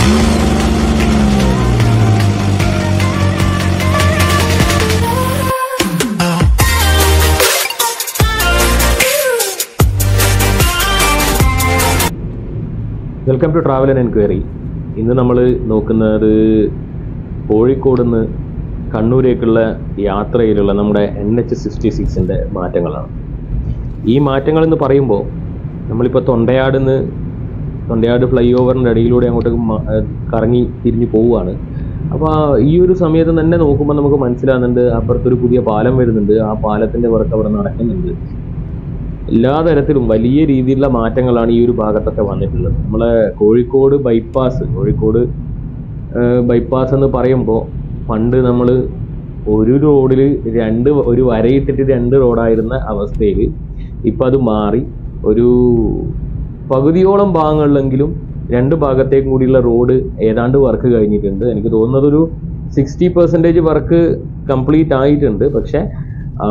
welcome to travel and enquiry ഇന്ന് നമ്മൾ നോക്കുന്നത് കോഴിക്കോട് നിന്ന് കണ്ണൂരേക്കുള്ള യാത്രയിലുള്ള നമ്മുടെ എൻ എച്ച് സിക്സ്റ്റി സിക്സിൻ്റെ മാറ്റങ്ങളാണ് ഈ മാറ്റങ്ങൾ എന്ന് പറയുമ്പോൾ നമ്മളിപ്പോൾ തൊണ്ടയാട് നിന്ന് തൊണ്ടയാട് ഫ്ലൈ ഓവറിൻ്റെ ഇടയിലൂടെ അങ്ങോട്ട് മ- ഏഹ് കറങ്ങി തിരിഞ്ഞ് പോവുകയാണ് അപ്പോൾ ഈ ഒരു സമയത്ത് തന്നെ നോക്കുമ്പോൾ നമുക്ക് മനസ്സിലാകുന്നുണ്ട് അപ്പുറത്തൊരു പുതിയ പാലം വരുന്നുണ്ട് ആ പാലത്തിൻ്റെ വർക്ക് അവിടെ നടക്കുന്നുണ്ട് എല്ലാ തരത്തിലും വലിയ രീതിയിലുള്ള മാറ്റങ്ങളാണ് ഈ ഒരു ഭാഗത്തൊക്കെ വന്നിട്ടുള്ളത് നമ്മളെ കോഴിക്കോട് ബൈപ്പാസ് കോഴിക്കോട് ബൈപ്പാസ് എന്ന് പറയുമ്പോൾ പണ്ട് നമ്മൾ ഒരു റോഡിൽ രണ്ട് ഒരു വരയിട്ടിട്ട് രണ്ട് റോഡായിരുന്ന അവസ്ഥയിൽ ഇപ്പം അത് മാറി ഒരു പകുതിയോളം ഭാഗങ്ങളിലെങ്കിലും രണ്ട് ഭാഗത്തേക്കും കൂടിയുള്ള റോഡ് ഏതാണ്ട് വർക്ക് കഴിഞ്ഞിട്ടുണ്ട് എനിക്ക് തോന്നുന്നത് ഒരു സിക്സ്റ്റി പെർസെൻറ്റേജ് വർക്ക് കംപ്ലീറ്റ് ആയിട്ടുണ്ട് പക്ഷേ ആ,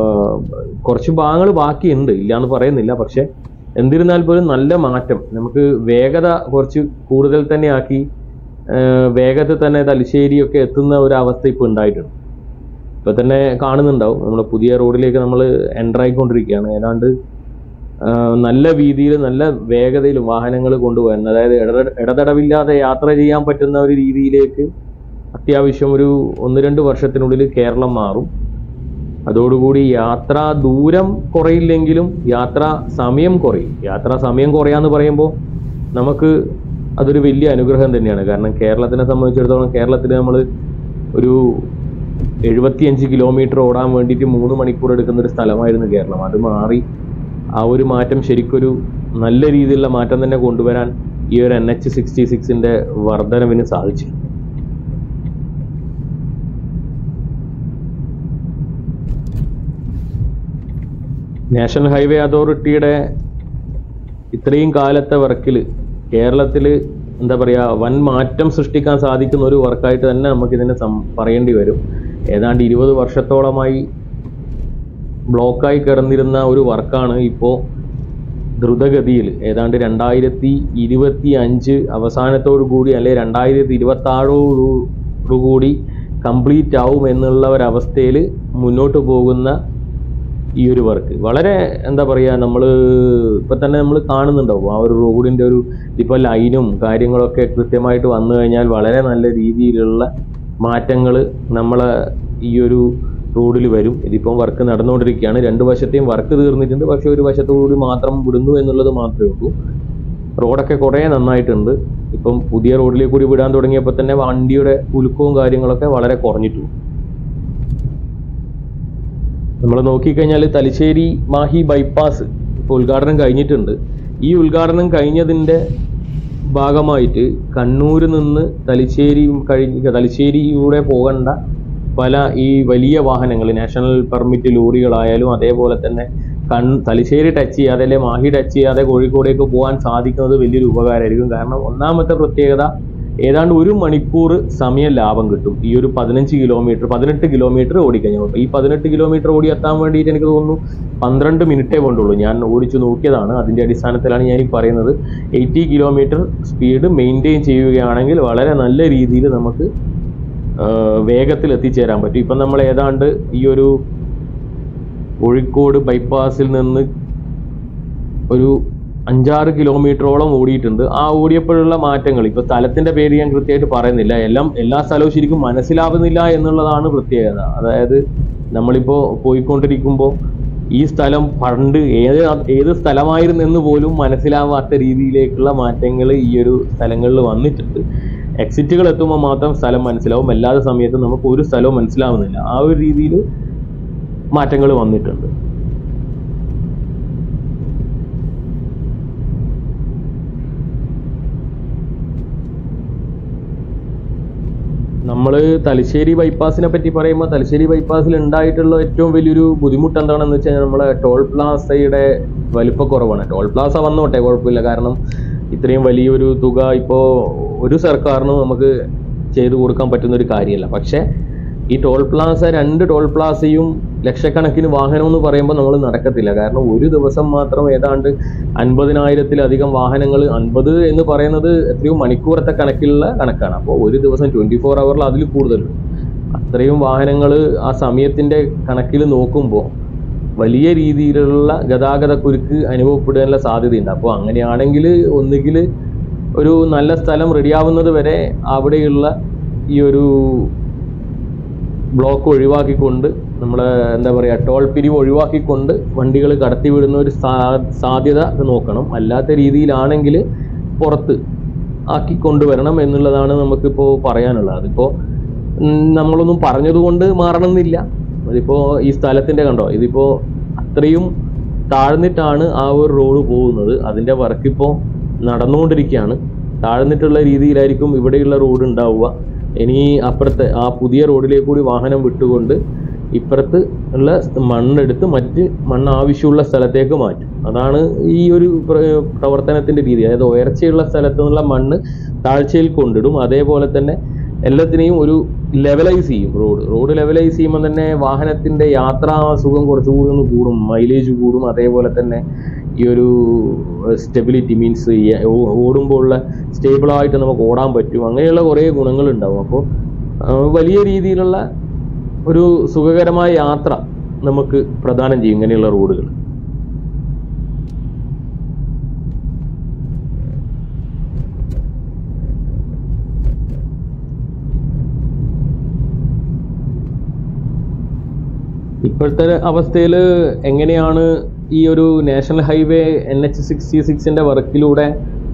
കുറച്ച് ഭാഗങ്ങൾ ബാക്കിയുണ്ട് ഇല്ല എന്ന് പറയുന്നില്ല പക്ഷെ എന്നിരുന്നാൽ പോലും നല്ല മാറ്റം നമുക്ക് വേഗത കുറച്ച് കൂടുതൽ തന്നെ ആക്കി ആ, വേഗത്തിൽ തന്നെ തലശ്ശേരിയൊക്കെ എത്തുന്ന ഒരു അവസ്ഥ ഇപ്പോൾ ഉണ്ടായിട്ടുണ്ട് ഇപ്പൊ തന്നെ കാണുന്നുണ്ടാവും നമ്മൾ പുതിയ റോഡിലേക്ക് നമ്മൾ എൻ്റർ ആയിക്കൊണ്ടിരിക്കുകയാണ് ഏതാണ്ട് ആ, നല്ല രീതിയിൽ നല്ല വേഗതയിൽ വാഹനങ്ങൾ കൊണ്ടുപോകാൻ അതായത് ഇടത ഇടതടവില്ലാതെ യാത്ര ചെയ്യാൻ പറ്റുന്ന ഒരു രീതിയിലേക്ക് അത്യാവശ്യം ഒരു ഒന്ന് രണ്ട് വർഷത്തിനുള്ളിൽ കേരളം മാറും അതോടുകൂടി യാത്രാ ദൂരം കുറയില്ലെങ്കിലും യാത്രാ സമയം കുറയും യാത്രാ സമയം കുറയാന്ന് പറയുമ്പോൾ നമുക്ക് അതൊരു വലിയ അനുഗ്രഹം തന്നെയാണ് കാരണം കേരളത്തിനെ സംബന്ധിച്ചിടത്തോളം കേരളത്തിൽ നമ്മൾ ഒരു എഴുപത്തിയഞ്ച് കിലോമീറ്റർ ഓടാൻ വേണ്ടിയിട്ട് മൂന്ന് മണിക്കൂർ എടുക്കുന്ന ഒരു സ്ഥലമായിരുന്നു കേരളം അത് മാറി ആ ഒരു മാറ്റം ശരിക്കൊരു നല്ല രീതിയിലുള്ള മാറ്റം തന്നെ കൊണ്ടുവരാൻ ഈ ഒരു എൻ എച്ച് സിക്സ്റ്റി സിക്സിന്റെ വർധനവിന് സാധിച്ചു നാഷണൽ ഹൈവേ അതോറിറ്റിയുടെ ഇത്രയും കാലത്തെ വർക്കിൽ കേരളത്തിൽ എന്താ പറയുക വൻ മാറ്റം സൃഷ്ടിക്കാൻ സാധിക്കുന്ന ഒരു വർക്കായിട്ട് തന്നെ നമുക്കിതിനെ സം പറയേണ്ടി വരും ഏതാണ്ട് ഇരുപത് വർഷത്തോളമായി ബ്ലോക്കായി കിടന്നിരുന്ന ഒരു വർക്കാണ് ഇപ്പോൾ ദ്രുതഗതിയിൽ ഏതാണ്ട് രണ്ടായിരത്തി ഇരുപത്തി അഞ്ച് അവസാനത്തോടു കൂടി അല്ലെ രണ്ടായിരത്തി ഇരുപത്തി ആറോടുകൂടി കംപ്ലീറ്റ് ആവും എന്നുള്ള ഒരവസ്ഥയിൽ മുന്നോട്ട് പോകുന്ന ഈ ഒരു വർക്ക് വളരെ എന്താ പറയുക നമ്മൾ ഇപ്പം തന്നെ നമ്മൾ കാണുന്നുണ്ടാവും ആ ഒരു റോഡിൻ്റെ ഒരു ഇപ്പോൾ ലൈനും കാര്യങ്ങളൊക്കെ കൃത്യമായിട്ട് വന്നു കഴിഞ്ഞാൽ വളരെ നല്ല രീതിയിലുള്ള മാറ്റങ്ങൾ നമ്മളെ ഈ ഒരു റോഡിൽ വരും ഇതിപ്പം വർക്ക് നടന്നുകൊണ്ടിരിക്കുകയാണ് രണ്ട് വശത്തെയും വർക്ക് തീർന്നിട്ടുണ്ട് പക്ഷേ ഒരു വശത്തുകൂടി മാത്രം വിടുന്നു എന്നുള്ളത് മാത്രമേ ഉള്ളൂ റോഡൊക്കെ കുറേ നന്നായിട്ടുണ്ട് ഇപ്പം പുതിയ റോഡിലേക്ക് കൂടി വിടാൻ തുടങ്ങിയപ്പോൾ തന്നെ വണ്ടിയുടെ ഉലുക്കവും കാര്യങ്ങളൊക്കെ വളരെ കുറഞ്ഞിട്ടുണ്ട് നമ്മൾ നോക്കിക്കഴിഞ്ഞാൽ തലശ്ശേരി മാഹി ബൈപ്പാസ് ഇപ്പോൾ ഉദ്ഘാടനം കഴിഞ്ഞിട്ടുണ്ട് ഈ ഉദ്ഘാടനം കഴിഞ്ഞതിൻ്റെ ഭാഗമായിട്ട് കണ്ണൂർ നിന്ന് തലശ്ശേരി കഴിഞ്ഞ് തലശ്ശേരിയിലൂടെ പോകേണ്ട പല ഈ വലിയ വാഹനങ്ങൾ നാഷണൽ പെർമിറ്റ് ലോറികളായാലും അതേപോലെ തന്നെ കൺ തലശ്ശേരി ടച്ച് ചെയ്യാതെ അല്ലെ മാഹി ടച്ച് ചെയ്യാതെ കോഴിക്കോടേക്ക് പോകാൻ സാധിക്കുന്നത് വലിയൊരു ഉപകാരമായിരിക്കും കാരണം ഒന്നാമത്തെ പ്രത്യേകത ഏതാണ്ട് ഒരു മണിക്കൂർ സമയം ലാഭം കിട്ടും ഈ ഒരു പതിനഞ്ച് കിലോമീറ്റർ പതിനെട്ട് കിലോമീറ്റർ ഓടിക്കഴിഞ്ഞാൽ ഈ പതിനെട്ട് കിലോമീറ്റർ ഓടി എത്താൻ വേണ്ടിയിട്ട് എനിക്ക് തോന്നുന്നു പന്ത്രണ്ട് മിനിറ്റേ കൊണ്ടുള്ളൂ ഞാൻ ഓടിച്ചു നോക്കിയതാണ് അതിൻ്റെ അടിസ്ഥാനത്തിലാണ് ഞാൻ ഈ പറയുന്നത് എയ്റ്റി കിലോമീറ്റർ സ്പീഡ് മെയിൻറ്റെയിൻ ചെയ്യുകയാണെങ്കിൽ വളരെ നല്ല രീതിയിൽ നമുക്ക് ആ, വേഗത്തിൽ എത്തിച്ചേരാൻ പറ്റും ഇപ്പം നമ്മൾ ഏതാണ്ട് ഈ ഒരു കോഴിക്കോട് ബൈപ്പാസിൽ നിന്ന് ഒരു അഞ്ചാറ് കിലോമീറ്ററോളം ഓടിയിട്ടുണ്ട് ആ ഓടിയപ്പോഴുള്ള മാറ്റങ്ങൾ ഇപ്പൊ സ്ഥലത്തിന്റെ പേര് ഞാൻ കൃത്യമായിട്ട് പറയുന്നില്ല എല്ലാം എല്ലാ സ്ഥലവും ശരിക്കും മനസ്സിലാവുന്നില്ല എന്നുള്ളതാണ് പ്രത്യേകത അതായത് നമ്മളിപ്പോ പോയിക്കൊണ്ടിരിക്കുമ്പോൾ ഈ സ്ഥലം പണ്ട് ഏത് ഏത് സ്ഥലമായിരുന്നു എന്ന് പോലും മനസ്സിലാവാത്ത രീതിയിലേക്കുള്ള മാറ്റങ്ങൾ ഈ ഒരു സ്ഥലങ്ങളിൽ വന്നിട്ടുണ്ട് എക്സിറ്റുകൾ എത്തുമ്പോൾ മാത്രം സ്ഥലം മനസ്സിലാവും അല്ലാത്ത സമയത്ത് നമുക്ക് ഒരു സ്ഥലവും മനസ്സിലാവുന്നില്ല ആ ഒരു രീതിയിൽ മാറ്റങ്ങൾ വന്നിട്ടുണ്ട് നമ്മൾ തലശ്ശേരി ബൈപ്പാസിനെ പറ്റി പറയുമ്പോൾ തലശ്ശേരി ബൈപ്പാസിൽ ഉണ്ടായിട്ടുള്ള ഏറ്റവും വലിയൊരു ബുദ്ധിമുട്ട് എന്താണെന്ന് വെച്ച് കഴിഞ്ഞാൽ നമ്മളെ ടോൾ പ്ലാസയുടെ വലിപ്പക്കുറവാണ് ടോൾ പ്ലാസ വന്നോട്ടെ കുഴപ്പമില്ല കാരണം ഇത്രയും വലിയൊരു തുക ഇപ്പോൾ ഒരു സർക്കാരിനും നമുക്ക് ചെയ്തു കൊടുക്കാൻ പറ്റുന്ന ഒരു കാര്യമല്ല പക്ഷേ ഈ ടോൾ പ്ലാസ രണ്ട് ടോൾ പ്ലാസയും ലക്ഷക്കണക്കിന് വാഹനം എന്ന് പറയുമ്പോൾ നമ്മൾ നടക്കത്തില്ല കാരണം ഒരു ദിവസം മാത്രം ഏതാണ്ട് അൻപതിനായിരത്തിലധികം വാഹനങ്ങൾ അൻപത് എന്ന് പറയുന്നത് എത്രയോ മണിക്കൂറത്തെ കണക്കിലുള്ള കണക്കാണ് അപ്പോൾ ഒരു ദിവസം ട്വൻറ്റി ഫോർ അവറിൽ അതിൽ കൂടുതലുണ്ട് അത്രയും വാഹനങ്ങൾ ആ സമയത്തിൻ്റെ കണക്കിൽ നോക്കുമ്പോൾ വലിയ രീതിയിലുള്ള ഗതാഗത കുരുക്ക് അനുഭവപ്പെടാനുള്ള സാധ്യതയുണ്ട് അപ്പോൾ അങ്ങനെയാണെങ്കിൽ ഒന്നുകിൽ ഒരു നല്ല സ്ഥലം റെഡിയാവുന്നത് വരെ അവിടെയുള്ള ഈ ഒരു ബ്ലോക്ക് ഒഴിവാക്കിക്കൊണ്ട് നമ്മൾ എന്താ പറയുക ടോൾ പിരിവ് ഒഴിവാക്കിക്കൊണ്ട് വണ്ടികൾ കടത്തിവിടുന്ന ഒരു സാ- സാധ്യത നോക്കണം അല്ലാത്ത രീതിയിലാണെങ്കിൽ പുറത്ത് ആക്കി കൊണ്ടുവരണം എന്നുള്ളതാണ് നമുക്കിപ്പോൾ പറയാനുള്ളത് അതിപ്പോൾ ഉം, നമ്മളൊന്നും പറഞ്ഞതുകൊണ്ട് മാറണമെന്നില്ല അതിപ്പോൾ ഈ സ്ഥലത്തിൻ്റെ കണ്ടോ ഇതിപ്പോൾ അത്രയും താഴ്ന്നിട്ടാണ് ആ ഒരു റോഡ് പോകുന്നത് അതിൻ്റെ വർക്ക് ഇപ്പോൾ നടന്നുകൊണ്ടിരിക്കുകയാണ് താഴ്ന്നിട്ടുള്ള രീതിയിലായിരിക്കും ഇവിടെയുള്ള റോഡ് ഉണ്ടാവുക ഇനി അപ്പുറത്തെ ആ പുതിയ റോഡിലേക്ക് കൂടി വാഹനം വിട്ടുകൊണ്ട് ഇപ്പുറത്ത് ഉള്ള മണ്ണെടുത്ത് മറ്റ് മണ്ണ് ആവശ്യമുള്ള സ്ഥലത്തേക്ക് മാറ്റും അതാണ് ഈ ഒരു പ്ര- പ്രവർത്തനത്തിന്റെ രീതി അതായത് ഉയർച്ചയുള്ള സ്ഥലത്തു നിന്നുള്ള മണ്ണ് താഴ്ചയിൽ കൊണ്ടിടും അതേപോലെ തന്നെ എല്ലാത്തിനെയും ഒരു ലെവലൈസ് ചെയ്യും റോഡ് റോഡ് ലെവലൈസ് ചെയ്യുമ്പോൾ തന്നെ വാഹനത്തിന്റെ യാത്രാ സുഖം കുറച്ചുകൂടി ഒന്ന് കൂടും മൈലേജ് കൂടും അതേപോലെ തന്നെ ഈ ഒരു സ്റ്റെബിലിറ്റി മീൻസ് ഓടുമ്പോൾ ഉള്ള സ്റ്റേബിളായിട്ട് നമുക്ക് ഓടാൻ പറ്റും അങ്ങനെയുള്ള കുറേ ഗുണങ്ങളുണ്ടാവും അപ്പോൾ വലിയ രീതിയിലുള്ള ഒരു സുഖകരമായ യാത്ര നമുക്ക് പ്രദാനം ചെയ്യും ഇങ്ങനെയുള്ള റോഡുകൾ ഇപ്പോഴത്തെ അവസ്ഥയിൽ എങ്ങനെയാണ് ഈ ഒരു national highway N H sixty സിക്സിൻ്റെ വർക്കിലൂടെ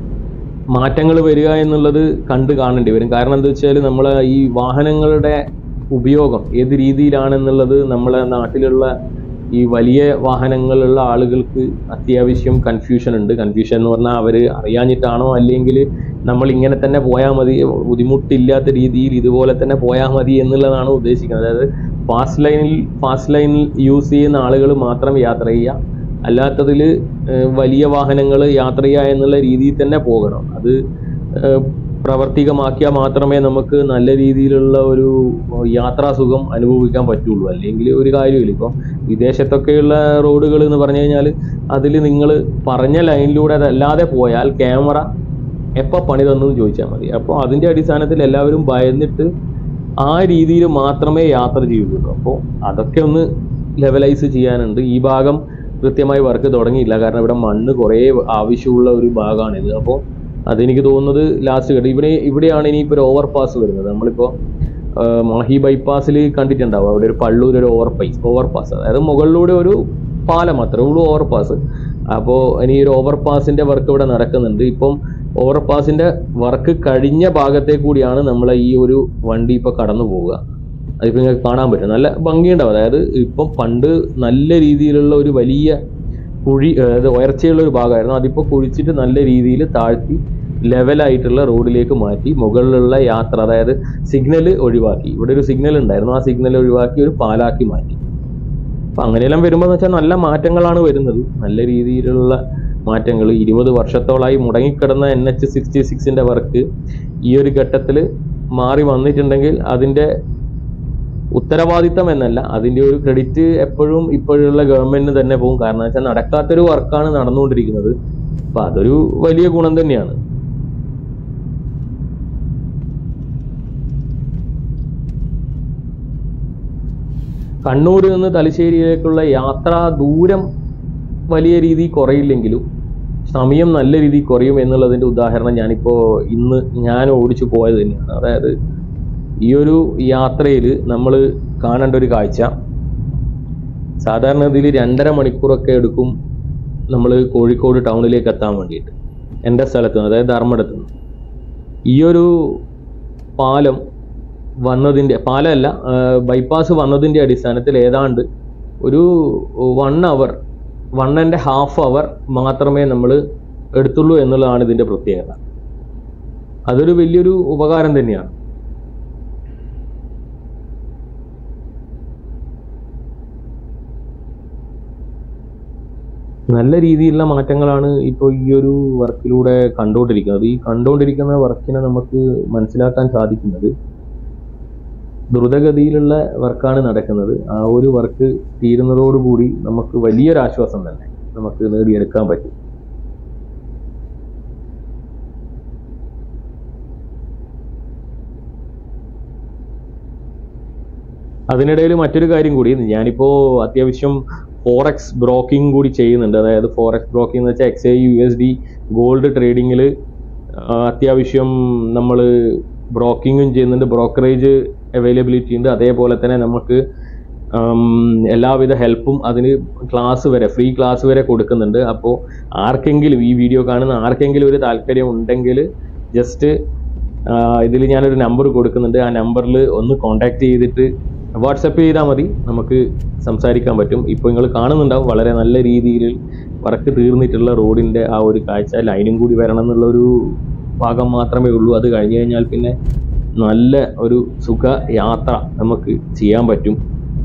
മാറ്റങ്ങൾ വരിക എന്നുള്ളത് കണ്ട് കാണേണ്ടി വരും കാരണം എന്താ വെച്ചാൽ നമ്മൾ ഈ വാഹനങ്ങളുടെ ഉപയോഗം ഏത് രീതിയിലാണെന്നുള്ളത് നമ്മളെ നാട്ടിലുള്ള ഈ വലിയ വാഹനങ്ങളുള്ള ആളുകൾക്ക് അത്യാവശ്യം കൺഫ്യൂഷൻ ഉണ്ട് കൺഫ്യൂഷൻ എന്ന് പറഞ്ഞാൽ അവർ അറിയാഞ്ഞിട്ടാണോ അല്ലെങ്കിൽ നമ്മൾ ഇങ്ങനെ തന്നെ പോയാൽ മതി ബുദ്ധിമുട്ടില്ലാത്ത രീതിയിൽ ഇതുപോലെ തന്നെ പോയാൽ മതി എന്നുള്ളതാണ് ഉദ്ദേശിക്കുന്നത് അതായത് ഫാസ്റ്റ് ലൈനിൽ ഫാസ്റ്റ് ലൈനിൽ യൂസ് ചെയ്യുന്ന ആളുകൾ മാത്രം യാത്ര ചെയ്യുക അല്ലാത്തതിൽ വലിയ വാഹനങ്ങൾ യാത്ര ചെയ്യുക എന്നുള്ള രീതിയിൽ തന്നെ പോകണം അത് ഏഹ്, പ്രാവർത്തികമാക്കിയാൽ മാത്രമേ നമുക്ക് നല്ല രീതിയിലുള്ള ഒരു യാത്രാ സുഖം അനുഭവിക്കാൻ പറ്റുള്ളൂ അല്ലെങ്കിൽ ഒരു കാര്യമില്ല ഇപ്പം വിദേശത്തൊക്കെയുള്ള റോഡുകൾ എന്ന് പറഞ്ഞു കഴിഞ്ഞാൽ അതിൽ നിങ്ങൾ പറഞ്ഞ ലൈനിലൂടെ അതല്ലാതെ പോയാൽ ക്യാമറ എപ്പോൾ പണി തന്നു എന്ന് ചോദിച്ചാൽ മതി അപ്പോൾ അതിൻ്റെ അടിസ്ഥാനത്തിൽ എല്ലാവരും ഭയന്നിട്ട് ആ രീതിയിൽ മാത്രമേ യാത്ര ചെയ്യുള്ളൂ അപ്പോൾ അതൊക്കെ ഒന്ന് ലെവലൈസ് ചെയ്യാനുണ്ട് ഈ ഭാഗം കൃത്യമായി വർക്ക് തുടങ്ങിയില്ല കാരണം ഇവിടെ മണ്ണ് കുറേ ആവശ്യമുള്ള ഒരു ഭാഗമാണിത് അപ്പോൾ അതെനിക്ക് തോന്നുന്നത് ലാസ്റ്റ് ഘട്ടം ഇവിടെ ഇവിടെയാണ് ഇനിയിപ്പോൾ ഒരു ഓവർ പാസ് വരുന്നത് നമ്മളിപ്പോൾ ആ, മാഹി ബൈപ്പാസിൽ കണ്ടിട്ടുണ്ടാവും അവിടെ ഒരു പള്ളൂർ ഒരു ഓവർ പൈസ് ഓവർ പാസ് അതായത് മുകളിലൂടെ ഒരു പാലം അത്രേ ഉള്ളൂ ഓവർ പാസ് അപ്പോൾ ഇനി ഒരു ഓവർ പാസിന്റെ വർക്ക് ഇവിടെ നടക്കുന്നുണ്ട് ഇപ്പം ഓവർ പാസിന്റെ വർക്ക് കഴിഞ്ഞ ഭാഗത്തെ കൂടിയാണ് നമ്മളെ ഈ ഒരു വണ്ടി ഇപ്പോൾ കടന്നു പോവുക അതിപ്പോൾ നിങ്ങൾക്ക് കാണാൻ പറ്റും നല്ല ഭംഗിയുണ്ടാവും അതായത് ഇപ്പം പണ്ട് നല്ല രീതിയിലുള്ള ഒരു വലിയ കുഴി അതായത് ഉയർച്ചയുള്ള ഒരു ഭാഗമായിരുന്നു അതിപ്പോൾ കുഴിച്ചിട്ട് നല്ല രീതിയിൽ താഴ്ത്തി ലെവലായിട്ടുള്ള റോഡിലേക്ക് മാറ്റി മുകളിലുള്ള യാത്ര അതായത് സിഗ്നൽ ഒഴിവാക്കി ഇവിടെ ഒരു സിഗ്നൽ ഉണ്ടായിരുന്നു ആ സിഗ്നൽ ഒഴിവാക്കി ഒരു പാലാക്കി മാറ്റി അപ്പൊ അങ്ങനെയെല്ലാം വരുമ്പോൾ എന്ന് വെച്ചാൽ നല്ല മാറ്റങ്ങളാണ് വരുന്നത് നല്ല രീതിയിലുള്ള മാറ്റങ്ങൾ ഇരുപത് വർഷത്തോളായി മുടങ്ങിക്കിടന്ന എൻ എച്ച് സിക്സ്റ്റി സിക്സിന്റെ വർക്ക് ഈ ഒരു ഘട്ടത്തിൽ മാറി വന്നിട്ടുണ്ടെങ്കിൽ അതിന്റെ ഉത്തരവാദിത്തം എന്നല്ല അതിന്റെ ഒരു ക്രെഡിറ്റ് എപ്പോഴും ഇപ്പോഴുള്ള ഗവൺമെന്റിന് തന്നെ പോകും കാരണം വെച്ചാൽ നടക്കാത്തൊരു വർക്കാണ് നടന്നുകൊണ്ടിരിക്കുന്നത് അപ്പൊ അതൊരു വലിയ ഗുണം തന്നെയാണ് കണ്ണൂരിൽ നിന്ന് തലശ്ശേരിയിലേക്കുള്ള യാത്രാ ദൂരം വലിയ രീതിയിൽ കുറയില്ലെങ്കിലും സമയം നല്ല രീതിയിൽ കുറയും എന്നുള്ളതിന്റെ ഉദാഹരണം ഞാനിപ്പോൾ ഇന്ന് ഞാൻ ഓടിച്ചു പോയത് തന്നെയാണ് അതായത് ഈ ഒരു യാത്രയിൽ നമ്മൾ കാണേണ്ട ഒരു കാഴ്ച സാധാരണ ഇതിൽ രണ്ടര മണിക്കൂറൊക്കെ എടുക്കും നമ്മൾ കോഴിക്കോട് ടൗണിലേക്ക് എത്താൻ വേണ്ടിയിട്ട് എൻ്റെ സ്ഥലത്ത് നിന്ന് അതായത് ധർമ്മടത്ത് നിന്ന് ഈ ഒരു പാലം വന്നതിൻ്റെ പാലമല്ല ബൈപ്പാസ് വന്നതിൻ്റെ അടിസ്ഥാനത്തിൽ ഏതാണ്ട് ഒരു one hour one and half hour മാത്രമേ നമ്മൾ എടുത്തുള്ളൂ എന്നുള്ളതാണ് ഇതിൻ്റെ പ്രത്യേകത അതൊരു വലിയൊരു ഉപകാരം തന്നെയാണ് നല്ല രീതിയിലുള്ള മാറ്റങ്ങളാണ് ഇപ്പോൾ ഈ ഒരു വർക്കിലൂടെ കണ്ടുകൊണ്ടിരിക്കുന്നത് ഈ കണ്ടുകൊണ്ടിരിക്കുന്ന വർക്കിനെ നമുക്ക് മനസ്സിലാക്കാൻ സാധിക്കുന്നത് ദ്രുതഗതിയിലുള്ള വർക്കാണ് നടക്കുന്നത് ആ ഒരു വർക്ക് തീരുന്നതോടുകൂടി നമുക്ക് വലിയൊരു ആശ്വാസം തന്നെ നമുക്ക് നേടിയെടുക്കാൻ പറ്റും അതിനിടയിൽ മറ്റൊരു കാര്യം കൂടി ഞാനിപ്പോൾ അത്യാവശ്യം ഫോറക്സ് ബ്രോക്കിംഗ് കൂടി ചെയ്യുന്നുണ്ട് അതായത് ഫോറക്സ് ബ്രോക്കിംഗ് എന്ന് വെച്ചാൽ X I U S D gold ട്രേഡിങ്ങിൽ അത്യാവശ്യം നമ്മൾ ബ്രോക്കിങ്ങും ചെയ്യുന്നുണ്ട് ബ്രോക്കറേജ് അവൈലബിലിറ്റി ഉണ്ട് അതേപോലെ തന്നെ നമുക്ക് ഉം, എല്ലാവിധ ഹെൽപ്പും അതിന് ക്ലാസ് വരെ ഫ്രീ ക്ലാസ് വരെ കൊടുക്കുന്നുണ്ട് അപ്പോൾ ആർക്കെങ്കിലും ഈ വീഡിയോ കാണുന്ന ആർക്കെങ്കിലും ഒരു താല്പര്യം ഉണ്ടെങ്കിൽ ജസ്റ്റ് ഇതിൽ ഞാനൊരു നമ്പർ കൊടുക്കുന്നുണ്ട് ആ നമ്പറിൽ ഒന്ന് കോൺടാക്ട് ചെയ്തിട്ട് വാട്സപ്പ് ചെയ്താൽ മതി നമുക്ക് സംസാരിക്കാൻ പറ്റും ഇപ്പോൾ നിങ്ങൾ കാണുന്നുണ്ടാവും വളരെ നല്ല രീതിയിൽ വർക്ക് തീർന്നിട്ടുള്ള റോഡിൻ്റെ ആ ഒരു കാഴ്ച ലൈനും കൂടി വരണം എന്നുള്ളൊരു ഭാഗം മാത്രമേ ഉള്ളൂ അത് കഴിഞ്ഞ് കഴിഞ്ഞാൽ പിന്നെ നല്ല ഒരു സുഖ യാത്ര നമുക്ക് ചെയ്യാൻ പറ്റും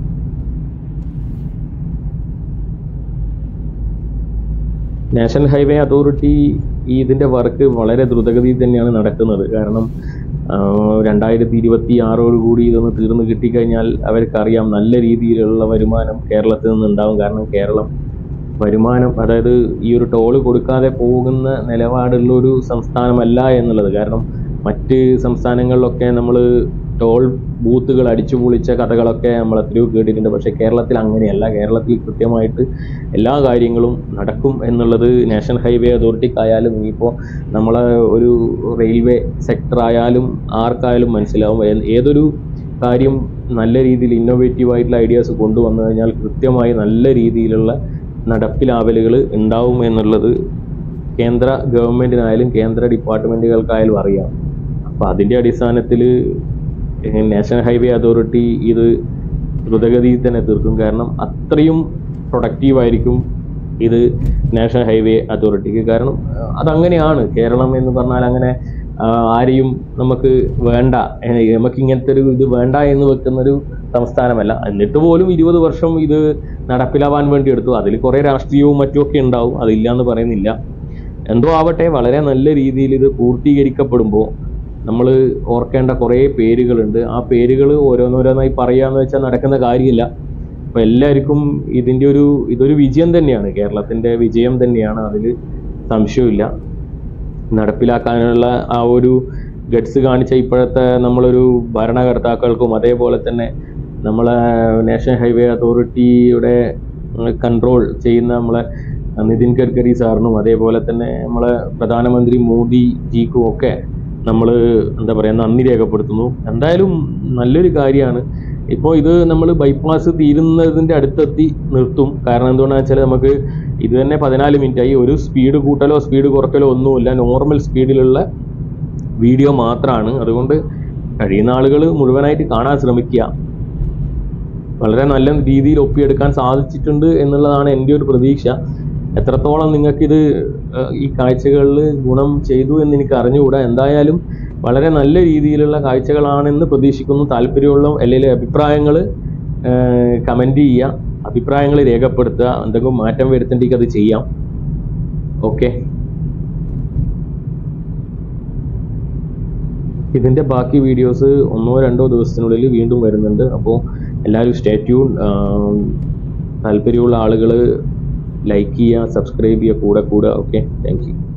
നാഷണൽ ഹൈവേ അതോറിറ്റി ഈ ഇതിൻ്റെ വർക്ക് വളരെ ദ്രുതഗതിയിൽ തന്നെയാണ് നടക്കുന്നത് കാരണം രണ്ടായിരത്തി ഇരുപത്തി ആറോടുകൂടി ഇതൊന്ന് തീർന്നു കിട്ടിക്കഴിഞ്ഞാൽ അവർക്കറിയാം നല്ല രീതിയിലുള്ള വരുമാനം കേരളത്തിൽ നിന്നുണ്ടാവും കാരണം കേരളം വരുമാനം അതായത് ഈ ഒരു ടോള് കൊടുക്കാതെ പോകുന്ന നിലപാടുള്ള ഒരു സംസ്ഥാനമല്ല എന്നുള്ളത് കാരണം മറ്റ് സംസ്ഥാനങ്ങളിലൊക്കെ നമ്മൾ ടോൾ ബൂത്തുകൾ അടിച്ചു പൊളിച്ച കഥകളൊക്കെ നമ്മൾ എത്രയോ കേട്ടിട്ടുണ്ട് പക്ഷേ കേരളത്തിൽ അങ്ങനെയല്ല കേരളത്തിൽ കൃത്യമായിട്ട് എല്ലാ കാര്യങ്ങളും നടക്കും എന്നുള്ളത് നാഷണൽ ഹൈവേ അതോറിറ്റിക്കായാലും ഇനിയിപ്പോൾ നമ്മളെ ഒരു റെയിൽവേ സെക്ടർ ആയാലും ആർക്കായാലും മനസ്സിലാവും ഏ- ഏതൊരു കാര്യം നല്ല രീതിയിൽ ഇന്നോവേറ്റീവ് ആയിട്ടുള്ള ഐഡിയാസ് കൊണ്ടുവന്നു കഴിഞ്ഞാൽ കൃത്യമായി നല്ല രീതിയിലുള്ള നടപ്പിലാവലുകൾ ഉണ്ടാവും എന്നുള്ളത് കേന്ദ്ര ഗവൺമെൻറ്റിനായാലും കേന്ദ്ര ഡിപ്പാർട്ട്മെൻറ്റുകൾക്കായാലും അറിയാം അപ്പോൾ അതിൻ്റെ അടിസ്ഥാനത്തിൽ നാഷണൽ ഹൈവേ അതോറിറ്റി ഇത് ദ്രുതഗതിയിൽ തന്നെ തീർക്കും കാരണം അത്രയും പ്രൊഡക്റ്റീവായിരിക്കും ഇത് നാഷണൽ ഹൈവേ അതോറിറ്റിക്ക് കാരണം അഹ് അതങ്ങനെയാണ് കേരളം എന്ന് പറഞ്ഞാൽ അങ്ങനെ ആഹ് ആരെയും നമുക്ക് വേണ്ട ഏഹ് നമുക്ക് ഇങ്ങനത്തെ ഒരു ഇത് വേണ്ട എന്ന് വെക്കുന്നൊരു സംസ്ഥാനമല്ല എന്നിട്ട് പോലും ഇരുപത് വർഷം ഇത് നടപ്പിലാവാൻ വേണ്ടി എടുത്തു അതിൽ കുറേ രാഷ്ട്രീയവും മറ്റുമൊക്കെ ഉണ്ടാവും അതില്ല എന്ന് പറയുന്നില്ല എന്തോ ആവട്ടെ വളരെ നല്ല രീതിയിൽ ഇത് പൂർത്തീകരിക്കപ്പെടുമ്പോൾ നമ്മൾ ഓർക്കേണ്ട കുറേ പേരുകളുണ്ട് ആ പേരുകൾ ഓരോന്നോരോന്നായി പറയാന്ന് വെച്ചാൽ നടക്കുന്ന കാര്യമില്ല അപ്പോൾ എല്ലാവർക്കും ഇതിൻ്റെ ഒരു ഇതൊരു വിജയം തന്നെയാണ് കേരളത്തിൻ്റെ വിജയം തന്നെയാണ് അതിൽ സംശയമില്ല നടപ്പിലാക്കാനുള്ള ആ ഒരു ഗട്സ് കാണിച്ച ഇപ്പോഴത്തെ നമ്മളൊരു ഭരണകർത്താക്കൾക്കും അതേപോലെ തന്നെ നമ്മളെ നാഷണൽ ഹൈവേ അതോറിറ്റിയുടെ കൺട്രോൾ ചെയ്യുന്ന നമ്മളെ നിതിൻ ഗഡ്കരി സാറിനും അതേപോലെ തന്നെ നമ്മളെ പ്രധാനമന്ത്രി മോദി ജിക്കും ഒക്കെ നമ്മൾ എന്താ പറയുക നന്ദി രേഖപ്പെടുത്തുന്നു എന്തായാലും നല്ലൊരു കാര്യമാണ് ഇപ്പോൾ ഇത് നമ്മൾ ബൈപ്പാസ് തീരുന്നതിൻ്റെ അടുത്തെത്തി നിർത്തും കാരണം എന്തുകൊണ്ടാണെന്ന് വെച്ചാൽ നമുക്ക് ഇത് തന്നെ പതിനാല് മിനിറ്റായി ഒരു സ്പീഡ് കൂട്ടലോ സ്പീഡ് കുറക്കലോ ഒന്നുമില്ല നോർമൽ സ്പീഡിലുള്ള വീഡിയോ മാത്രമാണ് അതുകൊണ്ട് കഴിയുന്ന ആളുകൾ മുഴുവനായിട്ട് കാണാൻ ശ്രമിക്കുക വളരെ നല്ല രീതിയിൽ ഒപ്പിയെടുക്കാൻ സാധിച്ചിട്ടുണ്ട് എന്നുള്ളതാണ് എൻ്റെ ഒരു പ്രതീക്ഷ എത്രത്തോളം നിങ്ങൾക്കിത് ഏഹ്, ഈ കാഴ്ചകളിൽ ഗുണം ചെയ്തു എന്ന് എനിക്ക് അറിഞ്ഞുകൂടാ എന്തായാലും വളരെ നല്ല രീതിയിലുള്ള കാഴ്ചകളാണെന്ന് പ്രതീക്ഷിക്കുന്നു താല്പര്യമുള്ള അല്ലെങ്കിൽ അഭിപ്രായങ്ങൾ കമൻറ്റ് ചെയ്യുക അഭിപ്രായങ്ങൾ രേഖപ്പെടുത്തുക എന്തെങ്കിലും മാറ്റം വരുത്തേണ്ടെങ്കിൽ അത് ചെയ്യാം ഓക്കെ ഇതിൻ്റെ ബാക്കി വീഡിയോസ് ഒന്നോ രണ്ടോ ദിവസത്തിനുള്ളിൽ വീണ്ടും വരുന്നുണ്ട് അപ്പോൾ എല്ലാവരും സ്റ്റേ ട്യൂൺ താല്പര്യമുള്ള ആളുകൾ ലൈക്ക് ചെയ്യുക സബ്സ്ക്രൈബ് ചെയ്യുക കൂടെ കൂടെ ഓക്കെ താങ്ക് യു